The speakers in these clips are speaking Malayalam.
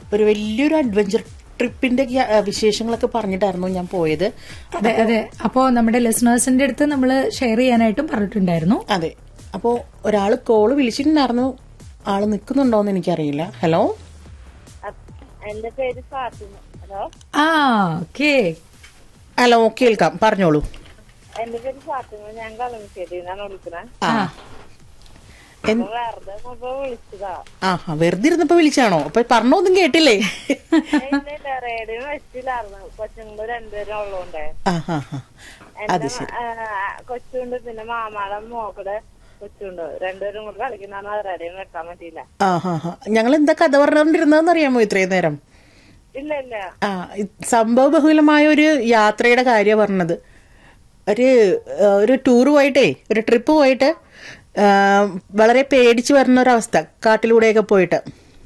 ഒരു വലിയൊരു അഡ്വഞ്ചർ ട്രിപ്പിന്റെ ഗ്യ- ആ, വിശേഷങ്ങളൊക്കെ പറഞ്ഞിട്ടായിരുന്നു ഞാൻ പോയത് അതെ അതെ അപ്പോ നമ്മുടെ ലിസണേഴ്സിന്റെ അടുത്ത് നമ്മൾ ഷെയർ ചെയ്യാനായിട്ടും പറഞ്ഞിട്ടുണ്ടായിരുന്നു അതെ അപ്പോ ഒരാള് കോള് വിളിച്ചിട്ടുണ്ടായിരുന്നു ആള് നിൽക്കുന്നുണ്ടോന്ന് എനിക്കറിയില്ല ഹലോ എന്റെ പേര് ഫാത്തിമ ഹലോ ആ ഓക്കെ ഹലോ കേൾക്കാം പറഞ്ഞോളൂ എന്റെ പേര് ഫാത്തിമ ഞാൻ കളമശ്ശേരിന്നാണ് വിളിക്കുന്നത് ആ എന്ത്- അപ്പൊ വെറുതെ ഇപ്പൊ വിളിച്ചതാ ആ വെറുതെ ഇരുന്നപ്പോ വിളിച്ചാണോ അപ്പൊ പറഞ്ഞൊന്നും കേട്ടില്ലേ ഇല്ല ഇല്ല റേഡിയോ വെച്ചില്ലായിരുന്നു കൊച്ചുങ്ങൾ രണ്ടുപേരും ഉള്ളതുകൊണ്ടേ ആ ഹാ ഹാ അത് എന്റെ ശരി കൊച്ചുണ്ട് പിന്നെ മാമാടെ മോക്കടെ കൊച്ചുണ്ട് രണ്ടുപേരും കൂടെ കളിക്കുന്നതാണ് റേഡിയോ വെക്കാൻ പറ്റിയില്ല ആ ഹാ ഹാ ഞങ്ങൾ എന്താ കഥ പറഞ്ഞോണ്ടിരുന്നതെന്ന് അറിയാമോ ഇത്രയും നേരം ഇല്ല ഇല്ല ആ ഇത് സംഭവബഹുലമായ ഒരു യാത്രയുടെ കാര്യമാണ് പറഞ്ഞത് ഒരു ആ, ഒരു ടൂർ പോയിട്ടേ ഒരു ട്രിപ്പ് പോയിട്ട് ആ, വളരെ പേടിച്ച് വരുന്ന ഒരവസ്ഥ കാട്ടിലൂടെയൊക്കെ പോയിട്ട്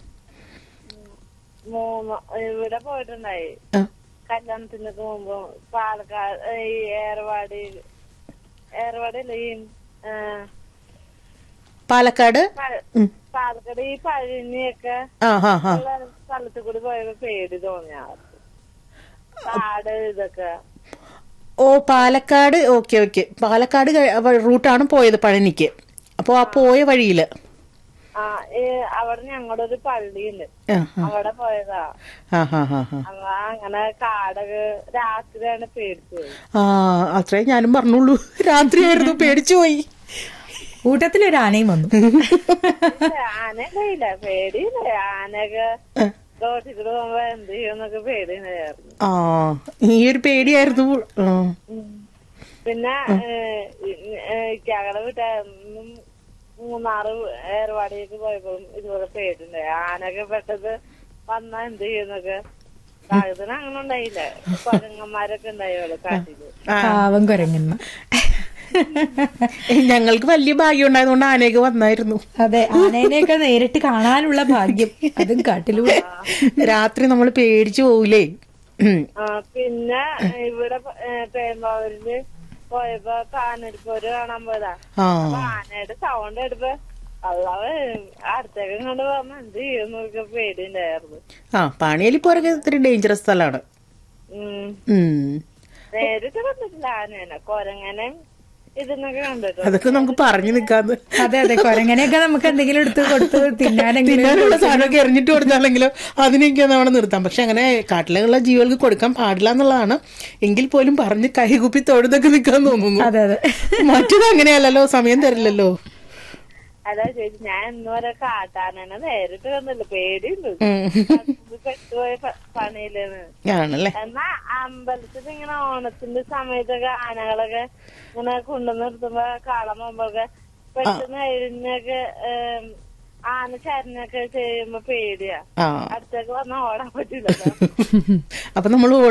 മൂന്ന് ഇവിടെ പോയിട്ടുണ്ടായി ആ, കല്യാണത്തിനൊക്കെ മുമ്പ് പാലക്കാട് ഈ ഏർവാടി ഏർവാടി അല്ല ഈ ആ, പാലക്കാട് പ- ഉം. പാലക്കാട് ഈ പഴനിയൊക്കെ ആ ഹാ ഹാ ഉള്ള സ്ഥലത്ത് കൂടി പോയപ്പോ പേടി തോന്നിയ കാട് ഇതൊക്കെ ഓ പാലക്കാട് ഓക്കെ ഓക്കെ പാലക്കാട് കഴി- അവ- റൂട്ടാണ് പോയത് പഴനിക്ക് അപ്പോൾ ആ പോയ വഴിയില് ആ ഈ അവിടെ ഞങ്ങളുടെ ഒരു പള്ളിയുണ്ട് ആ ആ, അവിടെ പോയതാ ആ ഹാ ഹാ ഹാ അപ്പൊ അങ്ങനെ കാടൊക്കെ രാത്രിയാണ് പേടിച്ചു പോയി ആ അത്രേ ഞാനും പറഞ്ഞുള്ളൂ രാത്രിയായിരുന്നു പേടിച്ചു പോയി കൂട്ടത്തിൽ ഒരു ആനയും വന്നു ഇല്ല, ആനയൊക്കെ ഇല്ല പേടിയില്ല ആനയൊക്കെ റോട്ടിൽ കൂടെ പോകുമ്പോ എന്ത് ചെയ്യുന്നൊക്കെ പേടിയുണ്ടായിരുന്നു ആ ഈ ഒരു പേടിയായിരുന്നു ആ. പിന്നെ ഇക്കാകടെ വിട്ട മൂന്നാറ് ഏർവാടിയൊക്കെ പോയപ്പോഴും ഇതുപോലെ പേടിണ്ടായി ആനൊക്കെ പെട്ടത് വന്നാ എന്ത് ചെയ്യുന്നൊക്കെ കാകത്തിന് അങ്ങനെ ഉണ്ടായില്ല കൊരങ്ങന്മാരൊക്കെ ഉണ്ടായോളൂ കാട്ടില് ആ. പാവം കുരങ്ങന്മ ഞങ്ങൾക്ക് വലിയ ഭാഗ്യം ഉണ്ടായതുകൊണ്ട് ആനയൊക്കെ വന്നായിരുന്നു അതെ ആനേനെയൊക്കെ നേരിട്ട് കാണാനുള്ള ഭാഗ്യം അതും കാട്ടിലൂടെ രാത്രി നമ്മൾ പേടിച്ചു പോകൂലേ ഉം. ആ, പിന്നെ ഇവിടെ പ- ഏ, പേരുമ്പാവൂരില് പോയപ്പോ കാനരിപ്പോര് കാണാൻ പോയതാ ആ അപ്പൊ ആനയുടെ സൗണ്ട് എടുപ്പോ അള്ളാവ് അടുത്തേക്ക് ഇങ്ങോട്ട് പറഞ്ഞ എന്ത് ചെയ്യുന്നൊക്കെ പേടിയുണ്ടായിരുന്നു ആ പാണിയേലി പോരൊക്കെ ഇത്തിരി ഡേഞ്ചറസ് സ്ഥലമാണ് ഉം ഉം. നേരിട്ട് കണ്ടിട്ടില്ല ആനേനെ കൊരങ്ങനെയും ഇതിനൊക്കെ കണ്ടിട്ടു അതൊക്കെ നമുക്ക് പറഞ്ഞു നിൽക്കാന്ന് അതെ അതെ കുരങ്ങനെയൊക്കെ നമുക്ക് എന്തെങ്കിലും എടുത്ത് കൊടുത്ത് തിന്നാനെങ്കിലും തിന്നാനുള്ള സാധനമൊക്കെ എറിഞ്ഞിട്ട് കൊടുത്താണെങ്കിലോ അതിനൊക്കെ നമ്മൾ നിർത്താം പക്ഷെ അങ്ങനെ കാട്ടിലുള്ള ജീവികൾക്ക് കൊടുക്കാൻ പാടില്ല എന്നുള്ളതാണ് എങ്കിൽ പോലും പറഞ്ഞ് കൈകുപ്പി തൊഴുതൊക്കെ നിൽക്കാൻ തോന്നുന്നു അതെ അതെ മറ്റത് അങ്ങനെയല്ലല്ലോ സമയം തരില്ലല്ലോ അതാ ചേച്ചി ഞാൻ ഇന്ന് വരെ കാട്ടാനനെ നേരിട്ട് കണ്ടില്ല പേടിയുണ്ട് ഉം. ഇത് പെട്ടുപോയ പ- പണിയില്ലെന്ന് ആണല്ലേ എന്നാ അമ്പലത്തിൽ ഇങ്ങനെ ഓണത്തിന്റെ സമയത്തൊക്കെ ആനകളൊക്കെ ഇങ്ങനെ കൊണ്ടുവന്ന് നിർത്തുമ്പോ കാളം പോകുമ്പോഴൊക്കെ പെട്ടെന്ന് എഴുന്നൊക്കെ ആന ചരഞ്ഞൊക്കെ ചെയ്യുമ്പോ പേടിയാ ആ അടുത്തേക്ക് വന്നാ ഓടാൻ പറ്റില്ലല്ലോ അപ്പൊ നമ്മൾ